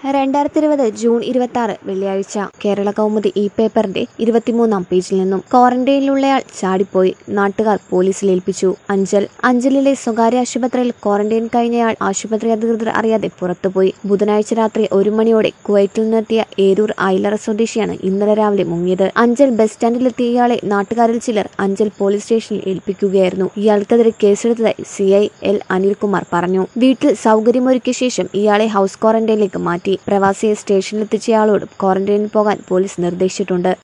രണ്ടായിരത്തി ഇരുപത് ജൂൺ ഇരുപത്തി ആറ് വെള്ളിയാഴ്ച കേരള കൗമുദി ഇ പേപ്പറിന്റെ ഇരുപത്തിമൂന്നാം പേജിൽ നിന്നും ക്വാറന്റൈനിലുള്ളയാൾ ചാടിപ്പോയി നാട്ടുകാർ പോലീസിൽ ഏൽപ്പിച്ചു അഞ്ചൽ അഞ്ചലിലെ സ്വകാര്യ ആശുപത്രിയിൽ ക്വാറന്റൈൻ കഴിഞ്ഞയാൾ ആശുപത്രി അധികൃതർ അറിയാതെ പുറത്തുപോയി ബുധനാഴ്ച രാത്രി ഒരു മണിയോടെ കുവൈറ്റിൽ നിന്നെത്തിയ ഏരൂർ ഐലറ സ്വദേശിയാണ് ഇന്നലെ രാവിലെ മുങ്ങിയത് അഞ്ചൽ ബസ് സ്റ്റാൻഡിലെത്തിയ ഇയാളെ നാട്ടുകാരിൽ ചിലർ അഞ്ചൽ പോലീസ് സ്റ്റേഷനിൽ ഏൽപ്പിക്കുകയായിരുന്നു ഇയാൾക്കെതിരെ കേസെടുത്തതായി സി ഐ എൽ അനിൽകുമാർ പറഞ്ഞു വീട്ടിൽ സൗകര്യമൊരുക്കിയ ശേഷം ഇയാളെ ഹൗസ് ക്വാറന്റൈനിലേക്ക് മാറ്റി പ്രവാസിയെ സ്റ്റേഷനിലെത്തിച്ചയാളോട് ക്വാറന്റൈനിൽ പോകാൻ പോലീസ് നിർദ്ദേശിച്ചിട്ടുണ്ട്